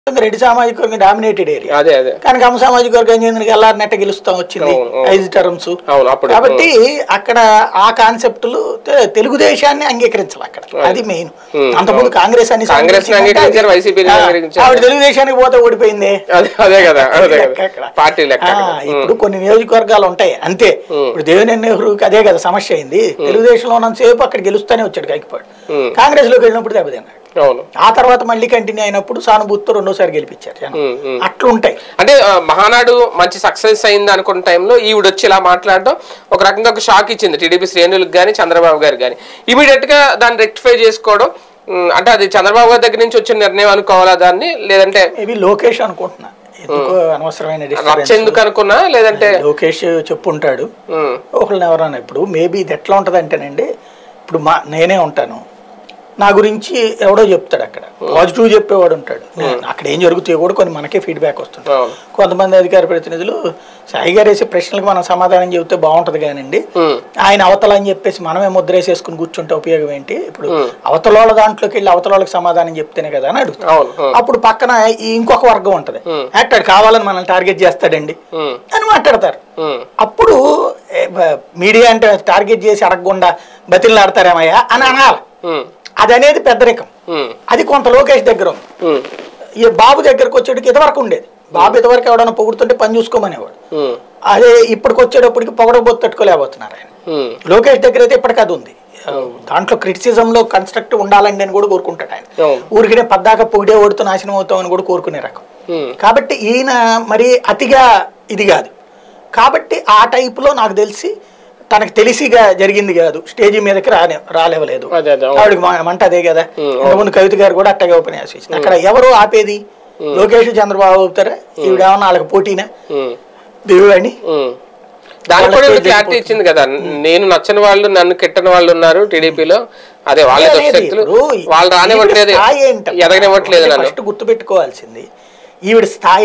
రెడ్డి సామాజిక వర్గం dominated area అదే అదే కానీ కమ్మ సామాజిక వర్గం చెందిన ఎల్ఆర్ నెట్ట గెలుస్తాం వచ్చింది అవును, అవును. ఐదు టర్మ్స్ అవును అప్పుడు కాబట్టి అక్కడ ఆ కాన్సెప్టులు తె- తెలుగుదేశాన్ని అంగీకరించాలి అక్కడ అది మెయిన్ Hmm. అంతకుముందు కాంగ్రెస్ అని కాంగ్రెస్ ని అంగీకరించారు, వైసీపీ ని అంగీకరించారు. ఆవిడ తెలుగుదేశానికి పోతే ఓడిపోయింది అదే అదే కదా అదే లెక్క కదా అక్కడ. పార్టీ లెక్క ఆ, అక్కడ. ఇప్పుడు కొన్ని నియోజకవర్గాలు ఉంటాయి అంతే ఇప్పుడు దేవినేని నెహ్రూకి అదే కదా సమస్య అయింది తెలుగుదేశంలో ఉన్నంతసేపు అక్కడ గెలుస్తూనే వచ్చాడు కాకిపాడు Hmm. కాంగ్రెస్ లోకి వెళ్ళినప్పుడు దెబ్బతిన్నాడు అవును ఆ తర్వాత మళ్ళీ కంటిన్యూ అయినప్పుడు సానుభూతితో రెండోసారి గెలిపించారు జనం Hmm, hmm. అట్లుంటాయి అంటే ఆ, మహానాడు మంచి సక్సెస్ అయింది అనుకున్న టైంలో ఈవిడ వచ్చి ఇలా మాట్లాడడం ఒక రకంగా ఒక షాక్ ఇచ్చింది టీడీపీ శ్రేణులకు కానీ చంద్రబాబు గారు కానీ ఇమీడియట్ గా దాన్ని రెక్టిఫై చేసుకోవడం ఉమ్, అంటే అది చంద్రబాబు గారి దగ్గర నుంచి వచ్చిన నిర్ణయం అనుకోవాలా దాన్ని లేదంటే మేబీ లోకేష్ అనుకుంటున్నా ఎందుకో అనవసరమైన రచ్చ disturbance. ఎందుకు అనుకున్నా లేదంటే లోకేష్ చెప్పుంటాడు ఉమ్, ఒకళ్ళని ఎవరన్నా ఇప్పుడు మేబీ ఇది ఎట్లా ఉంటుంది అంటేనండి ఇప్పుడు మా నేనే ఉంటాను నా గురించి ఎవడో చెప్తాడు అక్కడ పాజిటివ్ చెప్పేవాడు ఉంటాడు నేను అక్కడ ఏం జరుగుతాయో కూడా కొన్ని మనకే ఫీడ్బ్యాక్ వస్తుంది అవును కొంతమంది అధికార ప్రతినిధులు సాయి గారు వేసే ప్రశ్నలకు మనం సమాధానం చెబితే బాగుంటది కానివ్వండి ఉమ్, ఆయన అవతల అని చెప్పేసి మనమే ముద్రేసేసుకుని కూర్చుంటే ఉపయోగం ఏంటి ఇప్పుడు అవతల వాళ్ళ దాంట్లోకి వెళ్ళి అవతల వాళ్ళకి సమాధానం చెప్తేనే కదా అని అడుగుతాం అవును ఉమ్, అప్పుడు పక్కన ఈ ఇంకొక వర్గం ఉంటది Hmm. యాక్టర్ కావాలని మనల్ని టార్గెట్ చేస్తాడండి ఉమ్, అని మాట్లాడతారు ఉమ్, అప్పుడు ఏ, బ- మీడియా అంటే టార్గెట్ చేసి అడగకుండా బతిలాడతారేమయ్యా అని అనాలి ఉమ్, అది అనేది పెద్దరికం ఉమ్, అది కొంత లోకేష్ దగ్గర ఉంది ఉమ్, ఈ బాబు దగ్గరకు వచ్చేటికి ఇదివరకు ఉండేది బాబు ఇదివరకు ఎవడన్నా పొగుడుతుంటే పని చూసుకోమనేవాడు ఉమ్, అదే ఇప్పటికి వచ్చేటప్పటికి పొగడబోతు తట్టుకోలేకపోతున్నారు ఆయన ఉమ్, లోకేష్ దగ్గర అయితే ఇప్పటికి అది ఉంది దాంట్లో criticism లో కన్స్ట్రక్ట్ ఉండాలండి అని కూడా కోరుకుంటాడు ఆయన అవును. ఊరికినే పద్దాక పొగిడే ఓడితో నాశనం అవుతామని కూడా కోరుకునే రకం ఉమ్, కాబట్టి ఈయన మరి అతిగా ఇది కాదు కాబట్టి ఆ టైపులో నాకు తెలిసి తనకు తెలిసిగా జరిగింది కాదు స్టేజ్ మీదకి రానే రాలేవలేదు అదే అదే అవును. ఆవిడకి మ- మంట అదే కదా ఉమ్, ఇంతకుముందు కవిత గారు కూడా అట్టగా ఉపన్యాసం ఇచ్చింది అక్కడ ఎవరు ఆపేది లోకేష్ చంద్రబాబు అవుతారా ఈవిడ ఏమన్నా వాళ్ళకి పోటీనా ఉమ్, దేవుడని ఉమ్. దానికి కూడా క్లారిటీ ఇచ్చింది కదా నేను నచ్చని వాళ్ళు నన్ను కెట్టని వాళ్ళు ఉన్నారు టీడీపీలో అదే వాళ్ళ లేదు, దుశ్శక్తులు ఇప్పుడు వాళ్ళు రానివ్వట్లేదు ఈవిడ స్థాయి ఏంటంటే ఎదగనివ్వట్లేదు నన్ను ఫస్ట్ గుర్తుపెట్టుకోవాల్సింది ఈవిడ స్థాయి